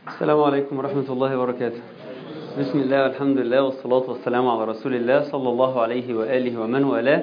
السلام عليكم ورحمة الله وبركاته بسم الله والحمد لله والصلاة والسلام على رسول الله صلى الله عليه وآله ومن والاه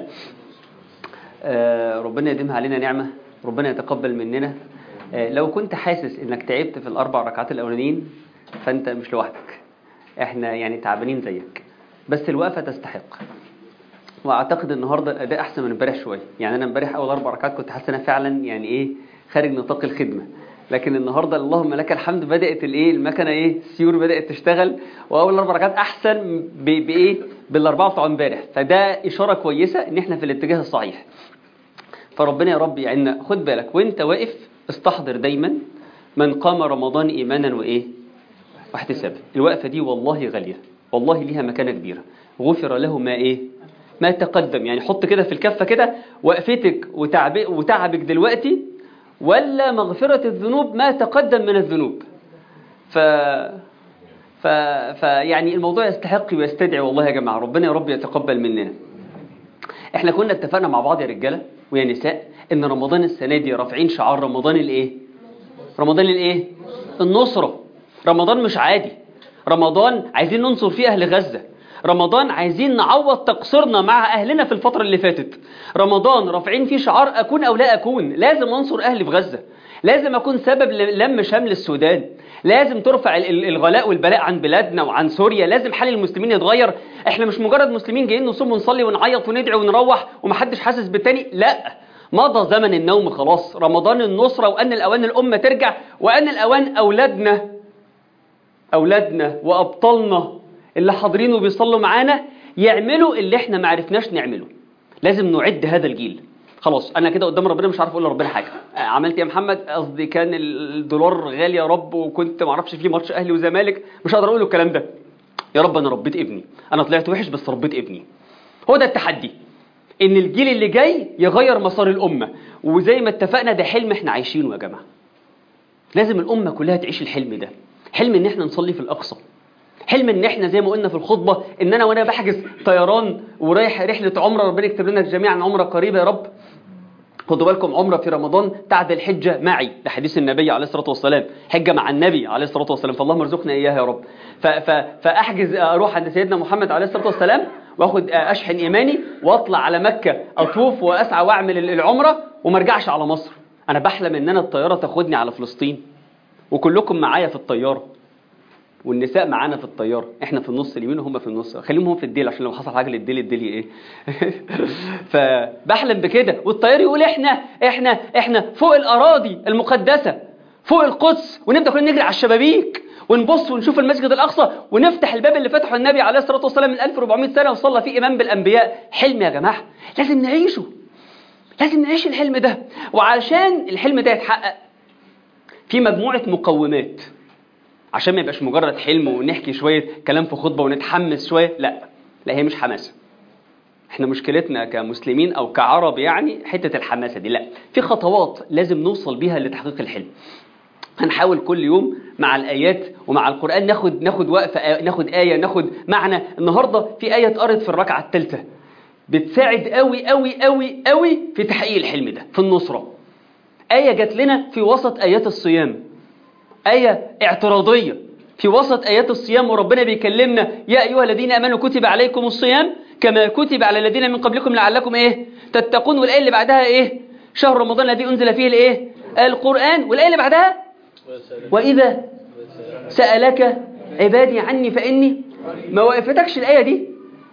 آه، ربنا يديمها علينا نعمة ربنا يتقبل مننا آه، لو كنت حاسس انك تعبت في الاربع ركعات الاولانيين فانت مش لوحدك احنا يعني تعبانين زيك بس الوقفة تستحق واعتقد النهارده الاداء احسن من امبارح شويه يعني انا امبارح اول اربع ركعات كنت حاسس انا فعلا يعني ايه خارج نطاق الخدمه لكن النهارده اللهم لك الحمد بدات الايه المكنه ايه السيور بدات تشتغل واول اربع ركعات احسن ب- بايه بالاربعه بتوع امبارح فده اشاره كويسه ان احنا في الاتجاه الصحيح فربنا يا رب يعيننا خد بالك وانت واقف استحضر دايما من قام رمضان ايمانا وايه واحتسابا الوقفه دي والله غاليه والله ليها مكانه كبيره غفر له ما ايه ما تقدم يعني حط كده في الكفه كده وقفتك وتعب وتعبك دلوقتي ولا مغفره الذنوب ما تقدم من الذنوب ف ف... فيعني الموضوع يستحق ويستدعي والله يا جماعه ربنا يا رب يتقبل مننا احنا كنا اتفقنا مع بعض يا رجاله ويا نساء ان رمضان السنه دي رافعين شعار رمضان الايه رمضان الايه النصره رمضان مش عادي رمضان عايزين ننصر فيه اهل غزه رمضان عايزين نعوض تقصيرنا مع اهلنا في الفتره اللي فاتت رمضان رافعين فيه شعار اكون او لا اكون لازم انصر اهلي في غزه لازم اكون سبب للم شمل السودان لازم ترفع ال- ال- الغلاء والبلاء عن بلادنا وعن سوريا لازم حال المسلمين يتغير احنا مش مجرد مسلمين جايين نصوم ونصلي ونعيط وندعي ونروح ومحدش حاسس بالتاني لا مضى زمن النوم خلاص رمضان النصرة وأن الأوان الأمة ترجع وأن الأوان أولادنا أولادنا وأبطالنا اللي حاضرين وبيصلوا معانا يعملوا اللي احنا ما عرفناش نعمله لازم نعد هذا الجيل خلاص انا كده قدام ربنا مش عارف اقول لربنا حاجه آه، عملت يا محمد قصدي كان الدولار غالي يا رب وكنت ما اعرفش فيه ماتش اهلي وزمالك مش هقدر اقول له الكلام ده يا رب انا ربيت ابني انا طلعت وحش بس ربيت ابني هو ده التحدي ان الجيل اللي جاي يغير مسار الامه وزي ما اتفقنا ده حلم احنا عايشينه يا جماعه لازم الامه كلها تعيش الحلم ده حلم ان احنا نصلي في الاقصى حلم ان احنا زي ما قلنا في الخطبه ان انا وانا بحجز طيران ورايح رحله عمره ربنا يكتب لنا جميعا عمره قريبه يا رب خدوا بالكم عمره في رمضان تعدل حجه معي ده حديث النبي عليه الصلاه والسلام حجه مع النبي عليه الصلاه والسلام فاللهم ارزقنا اياها يا رب ف ف فاحجز اروح عند سيدنا محمد عليه الصلاه والسلام واخد اشحن ايماني واطلع على مكه اطوف واسعى واعمل العمره وما ارجعش على مصر انا بحلم ان انا الطياره تاخدني على فلسطين وكلكم معايا في الطياره والنساء معانا في الطياره احنا في النص اليمين وهم في النص خليهم هم في الديل عشان لو حصل حاجه للديل الديل ايه فبحلم بكده والطيار يقول احنا احنا احنا فوق الاراضي المقدسه فوق القدس ونبدا كلنا نجري على الشبابيك ونبص ونشوف المسجد الاقصى ونفتح الباب اللي فتحه النبي عليه الصلاه والسلام من 1400 سنه وصلى فيه امام بالانبياء حلم يا جماعه لازم نعيشه لازم نعيش الحلم ده وعشان الحلم ده يتحقق في مجموعه مقومات عشان ما يبقاش مجرد حلم ونحكي شويه كلام في خطبه ونتحمس شويه لا لا هي مش حماسه احنا مشكلتنا كمسلمين او كعرب يعني حته الحماسه دي لا في خطوات لازم نوصل بيها لتحقيق الحلم هنحاول كل يوم مع الايات ومع القران ناخد ناخد وقفه ناخد ايه ناخد معنى النهارده في ايه اتقرت في الركعه الثالثه بتساعد قوي قوي قوي قوي في تحقيق الحلم ده في النصره ايه جات لنا في وسط ايات الصيام آية اعتراضية في وسط آيات الصيام وربنا بيكلمنا يا أيها الذين آمنوا كتب عليكم الصيام كما كتب على الذين من قبلكم لعلكم إيه تتقون والآية اللي بعدها إيه شهر رمضان الذي أنزل فيه الإيه القرآن والآية اللي بعدها وإذا سألك عبادي عني فإني ما وقفتكش الآية دي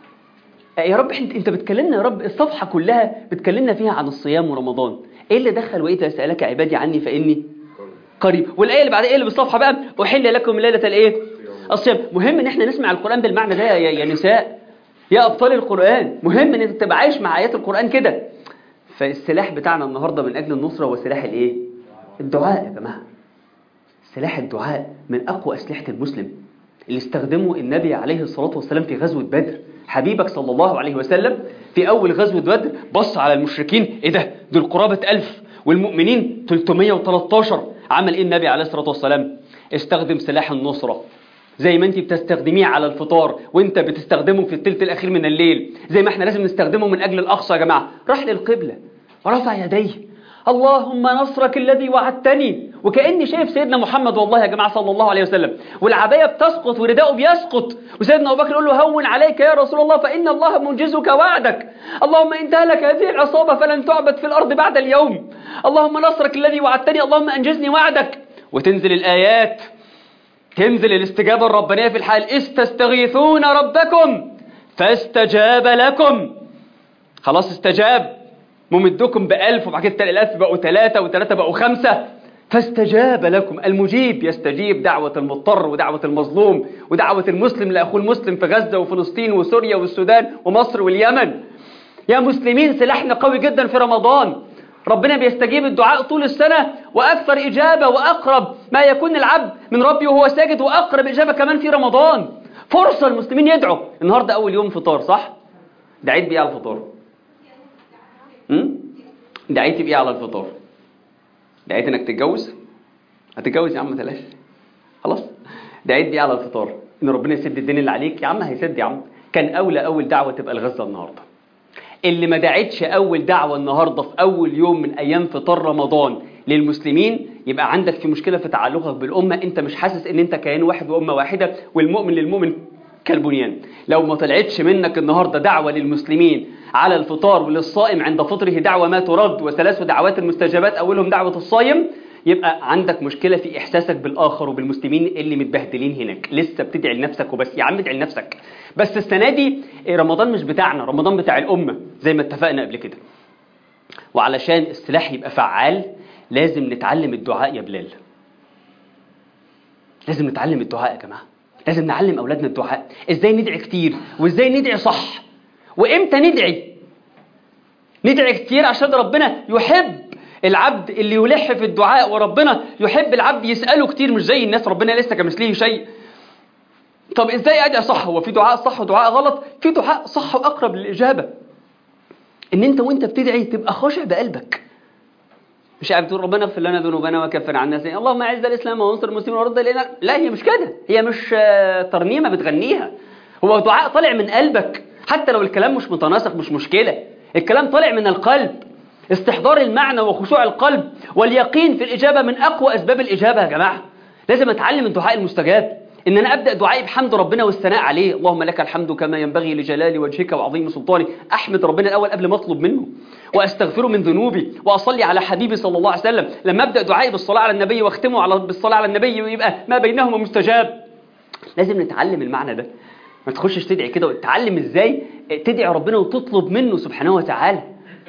يا رب انت انت بتكلمنا يا رب الصفحة كلها بتكلمنا فيها عن الصيام ورمضان ايه اللي دخل وإذا سألك عبادي عني فإني قريب والايه اللي بعدها ايه اللي بالصفحه بقى احل لكم ليله الايه الصيام مهم ان احنا نسمع القران بالمعنى ده يا, يا نساء يا ابطال القران مهم ان انت تبقى عايش مع ايات القران كده فالسلاح بتاعنا النهارده من اجل النصره هو سلاح الايه الدعاء يا جماعه سلاح الدعاء من اقوى اسلحه المسلم اللي استخدمه النبي عليه الصلاه والسلام في غزوه بدر حبيبك صلى الله عليه وسلم في اول غزوه بدر بص على المشركين ايه ده دول قرابه ألف والمؤمنين 313 عمل ايه النبي عليه الصلاه والسلام استخدم سلاح النصره زي ما انت بتستخدميه على الفطار وانت بتستخدمه في الثلث الاخير من الليل زي ما احنا لازم نستخدمه من اجل الاقصى يا جماعه راح للقبله ورفع يديه اللهم نصرك الذي وعدتني وكأني شايف سيدنا محمد والله يا جماعة صلى الله عليه وسلم والعباية بتسقط ورداؤه بيسقط وسيدنا أبو بكر يقول له هون عليك يا رسول الله فإن الله منجزك وعدك اللهم إن تهلك هذه العصابة فلن تعبد في الأرض بعد اليوم اللهم نصرك الذي وعدتني اللهم أنجزني وعدك وتنزل الآيات تنزل الاستجابة الربانية في الحال استستغيثون ربكم فاستجاب لكم خلاص استجاب ممدكم بألف وبعد كده الألف بقوا ثلاثة وثلاثة بقوا خمسة فاستجاب لكم المجيب يستجيب دعوة المضطر ودعوة المظلوم ودعوة المسلم لأخوه المسلم في غزة وفلسطين وسوريا والسودان ومصر واليمن يا مسلمين سلاحنا قوي جدا في رمضان ربنا بيستجيب الدعاء طول السنة وأكثر إجابة وأقرب ما يكون العبد من ربي وهو ساجد وأقرب إجابة كمان في رمضان فرصة المسلمين يدعوا النهاردة أول يوم فطار صح؟ دعيت بإيه على الفطار؟ امم دعيت بإيه على الفطار؟ دعيت إنك تتجوز؟ هتتجوز يا عم تلاش خلاص؟ دعيت بإيه على الفطار؟ إن ربنا يسد الدين اللي عليك يا عم هيسد يا عم كان أولى أول دعوة تبقى الغزة النهاردة اللي ما دعتش أول دعوة النهاردة في أول يوم من أيام فطار رمضان للمسلمين يبقى عندك في مشكلة في تعلقك بالأمة أنت مش حاسس أن أنت كيان واحد وأمة واحدة والمؤمن للمؤمن كالبنيان لو ما طلعتش منك النهاردة دعوة للمسلمين على الفطار وللصائم عند فطره دعوة ما ترد وثلاث دعوات المستجابات أولهم دعوة الصائم يبقى عندك مشكلة في إحساسك بالآخر وبالمسلمين اللي متبهدلين هناك لسه بتدعي لنفسك وبس يا عم ادعي لنفسك بس السنة دي رمضان مش بتاعنا رمضان بتاع الأمة زي ما اتفقنا قبل كده وعلشان السلاح يبقى فعال لازم نتعلم الدعاء يا بلال لازم نتعلم الدعاء يا جماعة لازم نعلم أولادنا الدعاء إزاي ندعي كتير وإزاي ندعي صح وإمتى ندعي ندعي كتير عشان ربنا يحب العبد اللي يلح في الدعاء وربنا يحب العبد يسأله كتير مش زي الناس ربنا لسه كمثله شيء طب ازاي ادعي صح هو في دعاء صح ودعاء غلط في دعاء صح واقرب للاجابه ان انت وانت بتدعي تبقى خاشع بقلبك مش قاعد تقول ربنا اغفر لنا ذنوبنا وكفر عنا سيئنا اللهم اعز الاسلام وانصر المسلمين ورد الينا لا هي مش كده هي مش ترنيمه بتغنيها هو دعاء طالع من قلبك حتى لو الكلام مش متناسق مش مشكله الكلام طالع من القلب استحضار المعنى وخشوع القلب واليقين في الاجابه من اقوى اسباب الاجابه يا جماعه لازم اتعلم الدعاء المستجاب ان انا ابدا دعائي بحمد ربنا والثناء عليه اللهم لك الحمد كما ينبغي لجلال وجهك وعظيم سلطاني احمد ربنا الاول قبل ما اطلب منه واستغفره من ذنوبي واصلي على حبيبي صلى الله عليه وسلم لما ابدا دعائي بالصلاه على النبي واختمه على بالصلاه على النبي ويبقى ما بينهما مستجاب لازم نتعلم المعنى ده ما تخشش تدعي كده وتتعلم ازاي تدعي ربنا وتطلب منه سبحانه وتعالى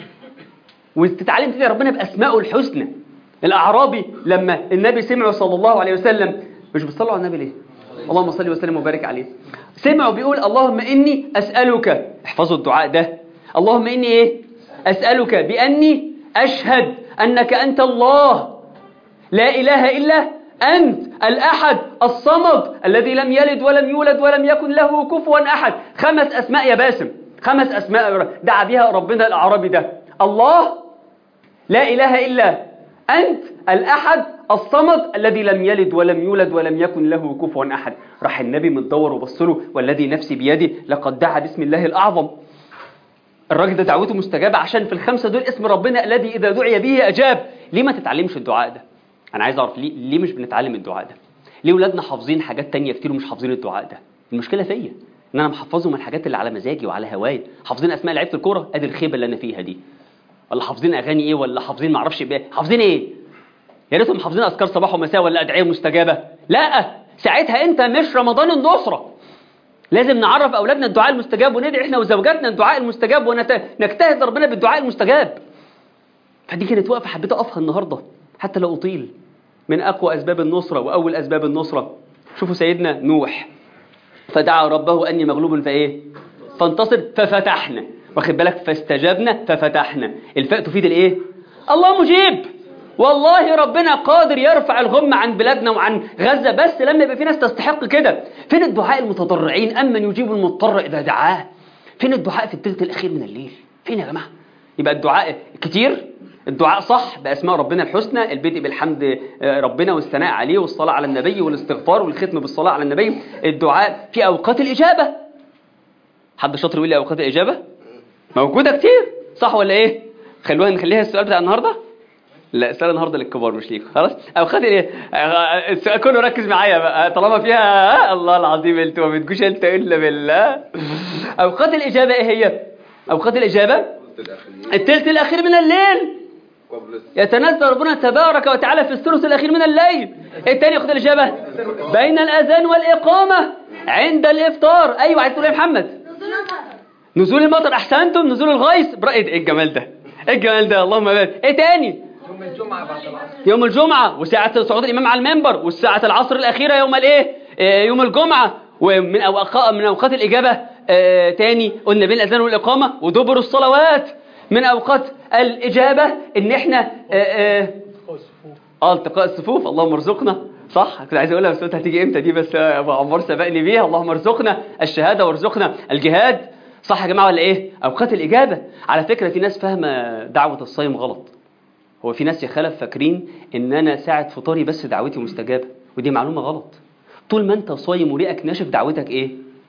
وتتعلم تدعي ربنا باسمائه الحسنى الاعرابي لما النبي سمعه صلى الله عليه وسلم مش بتصلوا على النبي ليه اللهم صل وسلم وبارك عليه سمعوا بيقول اللهم إني أسألك احفظوا الدعاء ده اللهم إني إيه أسألك بأني أشهد أنك أنت الله لا إله إلا أنت الأحد الصمد الذي لم يلد ولم يولد ولم يكن له كفوا أحد خمس أسماء يا باسم خمس أسماء دعا بها ربنا الأعرابي ده الله لا إله إلا أنت الأحد الصمد الذي لم يلد ولم يولد ولم يكن له كفوا أحد راح النبي متدور وبص له والذي نفسي بيده لقد دعا باسم الله الأعظم الراجل ده دعوته مستجابة عشان في الخمسة دول اسم ربنا الذي إذا دعي به أجاب ليه ما تتعلمش الدعاء ده أنا عايز أعرف ليه, ليه مش بنتعلم الدعاء ده ليه ولادنا حافظين حاجات تانية كتير ومش حافظين الدعاء ده المشكلة فيا ان انا محفظهم الحاجات اللي على مزاجي وعلى هواي حافظين اسماء لعيبه الكوره ادي الخيبه اللي انا فيها دي ولا حافظين اغاني ايه ولا حافظين معرفش ايه حافظين ايه يا ريتهم حافظين اذكار صباح ومساء ولا ادعيه مستجابه لا ساعتها انت مش رمضان النصره لازم نعرف اولادنا الدعاء المستجاب وندعي احنا وزوجاتنا الدعاء المستجاب ونجتهد ربنا بالدعاء المستجاب فدي كانت وقفه حبيت اقفها النهارده حتى لو اطيل من اقوى اسباب النصره واول اسباب النصره شوفوا سيدنا نوح فدعا ربه اني مغلوب فايه فانتصر ففتحنا واخد بالك فاستجبنا ففتحنا الفاء تفيد الايه الله مجيب والله ربنا قادر يرفع الغم عن بلادنا وعن غزة بس لما يبقى في ناس تستحق كده فين الدعاء المتضرعين أمن يجيب المضطر إذا دعاه فين الدعاء في الثلث الأخير من الليل فين يا جماعة يبقى الدعاء كتير الدعاء صح بأسماء ربنا الحسنى البدء بالحمد ربنا والثناء عليه والصلاة على النبي والاستغفار والختم بالصلاة على النبي الدعاء في أوقات الإجابة حد شاطر يقول لي أوقات الإجابة موجودة كتير صح ولا إيه خلوها نخليها السؤال بتاع النهاردة لا السؤال النهارده للكبار مش ليكم خلاص اوقات الايه السؤال كله ركز معايا بقى طالما فيها الله العظيم انتوا ما بتجوش انت الا بالله اوقات الاجابه ايه هي اوقات الاجابه الثلث الاخير من الليل يتنزل ربنا تبارك وتعالى في الثلث الاخير من الليل ايه الثاني اوقات الاجابه بين الاذان والاقامه عند الافطار ايوه عايز تقول ايه يا محمد نزول المطر احسنتم نزول الغيث برأي ايه الجمال ده ايه الجمال ده اللهم بارك ايه تاني يوم الجمعة بعد العصر يوم الجمعة وساعة صعود الإمام على المنبر والساعة العصر الأخيرة يوم الإيه؟ آه، يوم الجمعة ومن أوقات من أوقات الإجابة آه، تاني قلنا بين الأذان والإقامة ودبر الصلوات من أوقات الإجابة إن إحنا آه، آه، اه التقاء الصفوف اللهم ارزقنا صح كنت عايز اقولها بس قلت هتيجي امتى دي بس آه، ابو عمار سبقني بيها اللهم ارزقنا الشهاده وارزقنا الجهاد صح يا جماعه ولا ايه اوقات الاجابه على فكره في ناس فاهمه دعوه الصايم غلط هو في ناس يا خلف فاكرين ان انا ساعه فطاري بس دعوتي مستجابه ودي معلومه غلط طول ما انت صايم وريقك ناشف دعوتك ايه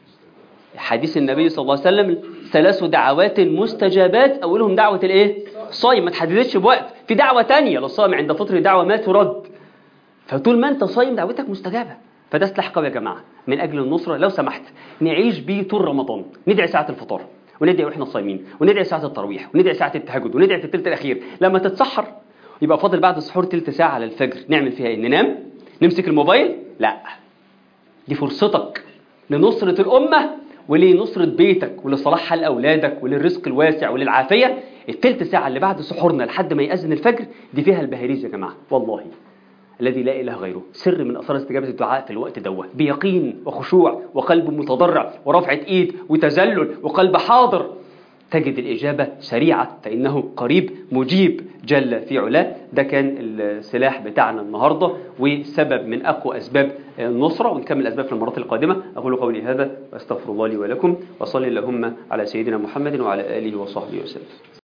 حديث النبي صلى الله عليه وسلم ثلاث دعوات مستجابات اولهم دعوه الايه صايم ما تحددتش بوقت في دعوه تانية للصائم عند فطر دعوه ما ترد فطول ما انت صايم دعوتك مستجابه فده سلاح قوي يا جماعه من اجل النصره لو سمحت نعيش بيه طول رمضان ندعي ساعه الفطار وندعي واحنا صايمين وندعي ساعه التراويح وندعي ساعه التهجد وندعي في الثلث الاخير لما تتسحر يبقى فاضل بعد السحور ثلث ساعه على الفجر نعمل فيها ايه ننام نمسك الموبايل لا دي فرصتك لنصرة الأمة ولنصرة بيتك ولصلاح حال أولادك وللرزق الواسع وللعافية التلت ساعة اللي بعد سحورنا لحد ما يأذن الفجر دي فيها البهاريز يا جماعة والله الذي لا إله غيره سر من أسرار استجابة الدعاء في الوقت دوه بيقين وخشوع وقلب متضرع ورفعة إيد وتذلل وقلب حاضر تجد الإجابة سريعة فإنه قريب مجيب جل في علاه ده كان السلاح بتاعنا النهاردة وسبب من أقوى أسباب النصرة ونكمل الأسباب في المرات القادمة أقول قولي هذا وأستغفر الله لي ولكم وصلي اللهم على سيدنا محمد وعلى آله وصحبه وسلم